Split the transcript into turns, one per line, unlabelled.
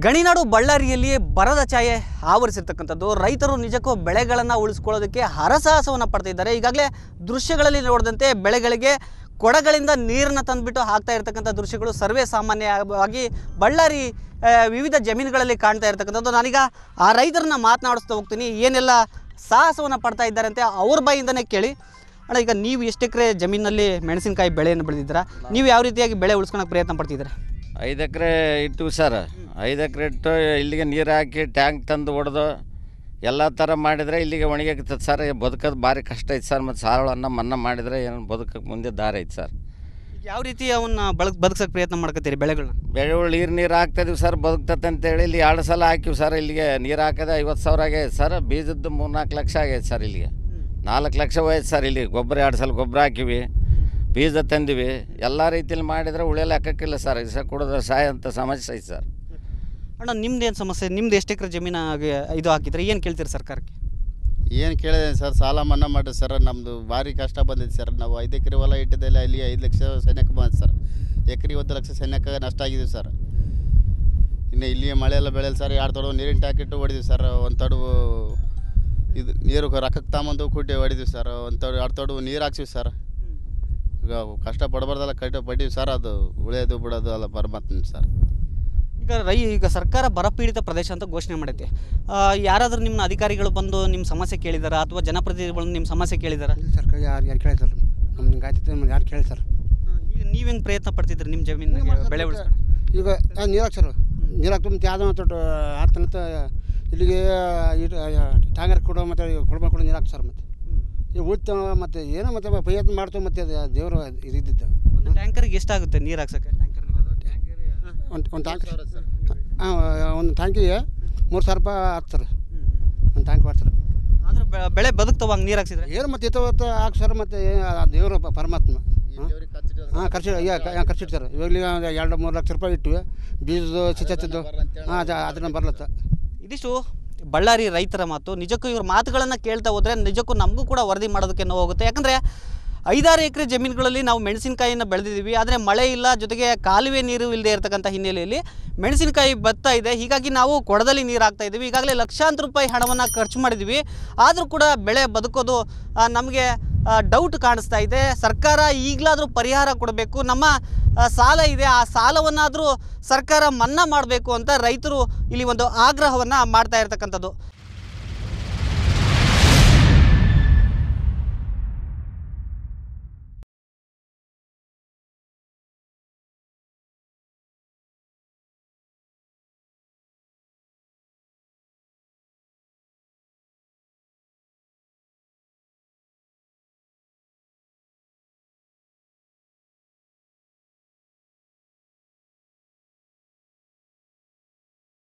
ಗಣಿನಾಡು ಬಳ್ಳಾರಿಯಲ್ಲಿ ಬರದ ಛಾಯೆ ಆವರಿಸಿರ್ತಕ್ಕಂಥದ್ದು ರೈತರು ನಿಜಕ್ಕೂ ಬೆಳೆಗಳನ್ನು ಉಳಿಸ್ಕೊಳ್ಳೋದಕ್ಕೆ ಹರಸಾಹಸವನ್ನು ಪಡ್ತಾ ಇದ್ದಾರೆ ಈಗಾಗಲೇ ದೃಶ್ಯಗಳಲ್ಲಿ ನೋಡಿದಂತೆ ಬೆಳೆಗಳಿಗೆ ಕೊಡಗಳಿಂದ ನೀರನ್ನು ತಂದುಬಿಟ್ಟು ಹಾಕ್ತಾ ಇರತಕ್ಕಂಥ ದೃಶ್ಯಗಳು ಸರ್ವೇ ಸಾಮಾನ್ಯವಾಗಿ ಬಳ್ಳಾರಿ ಆ, ವಿವಿಧ ಜಮೀನುಗಳಲ್ಲಿ ಕಾಣ್ತಾ ಇರತಕ್ಕಂಥದ್ದು ನಾನೀಗ ಆ ರೈತರನ್ನ ಮಾತನಾಡಿಸ್ತಾ ಹೋಗ್ತೀನಿ ಏನೆಲ್ಲ ಸಾಹಸವನ್ನು ಪಡ್ತಾ ಇದ್ದಾರೆ ಅಂತ ಅವ್ರ ಬಾಯಿಂದನೇ ಕೇಳಿ ಅಣ್ಣ ಈಗ ನೀವು ಎಷ್ಟು ಎಕರೆ ಜಮೀನಲ್ಲಿ ಮೆಣಸಿನಕಾಯಿ ಬೆಳೆಯನ್ನು ಬೆಳೆದಿದ್ದೀರಾ ನೀವು ಯಾವ ರೀತಿಯಾಗಿ ಬೆಳೆ ಉಳಿಸ್ಕೊಳಕ್ಕೆ ಪ್ರಯತ್ನ ಪಡ್ತಿದ್ದೀರಾ
ಐದು ಎಕರೆ ಇಟ್ಟು ಸರ್ ಐದು ಎಕರೆ ಇಟ್ಟು ಇಲ್ಲಿಗೆ ನೀರು ಹಾಕಿ ಟ್ಯಾಂಕ್ ತಂದು ಹೊಡೆದು ಎಲ್ಲ ಥರ ಮಾಡಿದರೆ ಇಲ್ಲಿಗೆ ಒಣಗಾಗ್ತದೆ ಸರ್ ಬದುಕೋದು ಭಾರಿ ಕಷ್ಟ ಐತೆ ಸರ್ ಮತ್ತು ಸಾಲವನ್ನು ಮನ್ನಾ ಮಾಡಿದರೆ ಏನು ಬದುಕಕ್ಕೆ ಮುಂದೆ ದಾರಿ ಐತೆ ಸರ್
ಈಗ ಯಾವ ರೀತಿ ಅವನ್ನ ಬಳಕ್ ಬದುಕ್ಸಕ್ಕೆ ಪ್ರಯತ್ನ ಮಾಡ್ಕೊತೀರಿ ಬೆಳೆಗಳನ್ನ
ಬೆಳೆಗಳು ನೀರು ನೀರು ಹಾಕ್ತಾಯಿದ್ವಿ ಸರ್ ಬದುಕ್ತತೆ ಅಂತೇಳಿ ಇಲ್ಲಿ ಎರಡು ಸಲ ಹಾಕಿವಿ ಸರ್ ಇಲ್ಲಿಗೆ ನೀರು ಹಾಕೋದು ಐವತ್ತು ಸಾವಿರ ಆಗೈತೆ ಸರ್ ಬೀಜದ್ದು ಮೂರು ನಾಲ್ಕು ಲಕ್ಷ ಆಗೈತೆ ಸರ್ ಇಲ್ಲಿಗೆ ನಾಲ್ಕು ಲಕ್ಷ ಹೋಯ್ತು ಸರ್ ಇಲ್ಲಿ ಗೊಬ್ಬರ ಎರಡು ಸಲ ಗೊಬ್ಬರ ಹಾಕಿವಿ ಬೀಜ ತಂದಿವಿ ಎಲ್ಲ ರೀತಿಯಲ್ಲಿ ಮಾಡಿದರೆ ಉಳಿಯಲು ಲೆಕ್ಕಕ್ಕಿಲ್ಲ ಸರ್ ಇಸ ಕುಡಿದ್ರೆ ಸಾಯ ಅಂತ ಸಮಸ್ಯೆ ಐತೆ ಸರ್
ಅಣ್ಣ ನಿಮ್ದು ಏನು ಸಮಸ್ಯೆ ನಿಮ್ದು ಎಷ್ಟು ಎಕರೆ ಜಮೀನು ಇದು ಹಾಕಿದ್ರೆ ಏನು ಕೇಳ್ತೀರಿ ಸರ್ಕಾರಕ್ಕೆ
ಏನು ಕೇಳಿದೆ ಸರ್ ಸಾಲ ಮನ್ನಾ ಮಾಡಿರಿ ಸರ್ ನಮ್ಮದು ಭಾರಿ ಕಷ್ಟ ಬಂದಿದೆ ಸರ್ ನಾವು ಐದು ಎಕರೆ ಹೊಲ ಇಟ್ಟಿದ್ದೆಲ್ಲ ಇಲ್ಲಿ ಐದು ಲಕ್ಷ ಸೈನ್ಯಕ್ಕೆ ಬಂದಿದೆ ಸರ್ ಎಕರೆ ಒಂದು ಲಕ್ಷ ಸೈನ್ಯಕ್ಕೆ ನಷ್ಟ ಆಗಿದೆ ಸರ್ ಇನ್ನು ಇಲ್ಲಿ ಮಳೆ ಎಲ್ಲ ಬೆಳೆಯಲ್ಲ ಸರ್ ಎರಡು ತೊಡವು ನೀರಿನ ಟ್ಯಾಕೆಟು ಹೊಡಿದೀವಿ ಸರ್ ಒಂದು ತೊಡವು ಇದು ನೀರು ರೊಕ್ಕಕ್ಕೆ ತಗೊಂಬಂದು ಕುಟ್ಟಿ ಹೊಡಿದೀವಿ ಸರ್ ಒಂದು ತೊಡು ಎರಡು ತೊಡವು ನೀರು ಹಾಕ್ಸಿವಿ ಸರ್ ಈಗ ಕಷ್ಟ ಪಡಬಾರ್ದಲ್ಲ ಕಟ್ಟ ಪಡೀವಿ ಸರ್ ಅದು ಉಳಿಯೋದು ಬಿಡೋದು ಎಲ್ಲ ಪರಮಾತ್ಮ ಸರ್
ಈಗ ರೈ ಈಗ ಸರ್ಕಾರ ಬರಪೀಡಿತ ಪ್ರದೇಶ ಅಂತ ಘೋಷಣೆ ಮಾಡೈತೆ ಆ, ಯಾರಾದರೂ ನಿಮ್ಮ ಅಧಿಕಾರಿಗಳು ಬಂದು ನಿಮ್ಮ ಸಮಸ್ಯೆ ಕೇಳಿದಾರ ಅಥವಾ ಜನಪ್ರತಿನಿಧಿಗಳು ನಿಮ್ಮ ಸಮಸ್ಯೆ ಕೇಳಿದಾರ
ಇಲ್ಲ ಸರ್ ಯಾರು ಯಾರು ಕೇಳಿ ಸರ್ ನಮ್ಗೆ ಹಿಂಗೆ ಆಯ್ತೈತೆ ನಮ್ಗೆ ಯಾರು ಕೇಳಿ ಸರ್
ಈಗ ನೀವು ಹೆಂಗೆ ಪ್ರಯತ್ನ ಪಡ್ತಿದ್ರಿ ನಿಮ್ಮ ಜಮೀನಿಗೆ ಬೆಳೆ ಉಳಿಸ್ಕೊಂಡು
ಈಗ ನೀರು ಹಾಕಿ ಸರ್ ನೀರು ಹಾಕ್ತು ಮತ್ತು ಯಾವುದೋ ಒಂದು ಆತನಂತ ಇಲ್ಲಿಗೆ ಇದು ಟ್ಯಾಂಕರ್ ಕೊಡೋ ಮತ್ತು ಕೊಡ್ಬೇಕು ಕೊಡೋ ನೀರು ಹಾಕಿ ಸರ್ ಮತ್ತು ಈಗ ಉಳಿತಾವ ಮತ್ತು ಏನೋ ಮತ್ತೆ ಪ್ರಯತ್ನ ಮಾಡ್ತಾವೆ ಮತ್ತು ಅದು ದೇವರು ಇದು ಇದ್ದಿದ್ದು
ಒಂದು ಟ್ಯಾಂಕರ್ಗೆ ಎಷ್ಟಾಗುತ್ತೆ ನೀರು ಹಾಕ್ಸಕ್ಕೆ
ಒಂದು ಒಂದು ಟ್ಯಾಂಕ್ ಹಾಂ ಒಂದು ಟ್ಯಾಂಕಿಗೆ ಮೂರು ಸಾವಿರ ರೂಪಾಯಿ ಆಯ್ತು ಸರ್ ಒಂದು ಟ್ಯಾಂಕ್ ಮಾಡ್ತಾರೆ
ಆದ್ರೆ ಬೆ- ಬೆಳೆ ಬದುಕ್ತವ ಹಂಗೆ ನೀರು ಹಾಕ್ಸಿದ್ರೆ
ಏನು ಮತ್ತು ಇತ್ತವತ್ತು ಹಾಕಿ ಸರ್ ಮತ್ತು ದೇವರು ಪರಮಾತ್ಮ ಹಾಂ ಖರ್ಚು ಈಗ ಖರ್ಚಿಡ್ತಾರೆ ಇವಾಗಲೀಗ ಒಂದು ಎರಡು ಮೂರು ಲಕ್ಷ ರೂಪಾಯಿ ಇಟ್ಟು ಬೀಜದ್ದು ಚಿಚ್ಚತ್ತಿದ್ದು ಹಾಂ ಅದು ಅದನ್ನ ಬರ್ಲತ್ತ
ಇದಿಷ್ಟು ಬಳ್ಳಾರಿ ರೈತರ ಮಾತು ನಿಜಕ್ಕೂ ಇವ್ರ ಮಾತುಗಳನ್ನು ಕೇಳ್ತಾ ಹೋದರೆ ನಿಜಕ್ಕೂ ನಮಗೂ ಕೂಡ ವರದಿ ಮಾಡೋದಕ್ಕೆ ನೋವು ಹೋಗುತ್ತೆ ಯಾಕಂದರೆ ಐದಾರು ಎಕರೆ ಜಮೀನುಗಳಲ್ಲಿ ನಾವು ಮೆಣಸಿನಕಾಯಿಯನ್ನು ಬೆಳೆದಿದ್ದೀವಿ ಆದರೆ ಮಳೆ ಇಲ್ಲ ಜೊತೆಗೆ ಕಾಲುವೆ ನೀರು ಇಲ್ಲದೆ ಇರತಕ್ಕಂಥ ಹಿನ್ನೆಲೆಯಲ್ಲಿ ಮೆಣಸಿನಕಾಯಿ ಬರ್ತಾ ಇದೆ ಹೀಗಾಗಿ ನಾವು ಕೊಡದಲ್ಲಿ ನೀರು ಹಾಕ್ತಾ ಇದ್ದೀವಿ ಈಗಾಗಲೇ ಲಕ್ಷಾಂತರ ರೂಪಾಯಿ ಹಣವನ್ನು ಖರ್ಚು ಮಾಡಿದ್ದೀವಿ ಆದರೂ ಕೂಡ ಬೆಳೆ ಬದುಕೋದು ನಮಗೆ ಡೌಟ್ ಕಾಣಿಸ್ತಾ ಇದೆ ಸರ್ಕಾರ ಈಗಲಾದರೂ ಪರಿಹಾರ ಕೊಡಬೇಕು ನಮ್ಮ ಆ, ಸಾಲ ಇದೆ ಆ ಸಾಲವನ್ನಾದರೂ ಸರ್ಕಾರ ಮನ್ನಾ ಮಾಡಬೇಕು ಅಂತ ರೈತರು ಇಲ್ಲಿ ಒಂದು ಆಗ್ರಹವನ್ನು ಮಾಡ್ತಾ ಇರ್ತಕ್ಕಂಥದ್ದು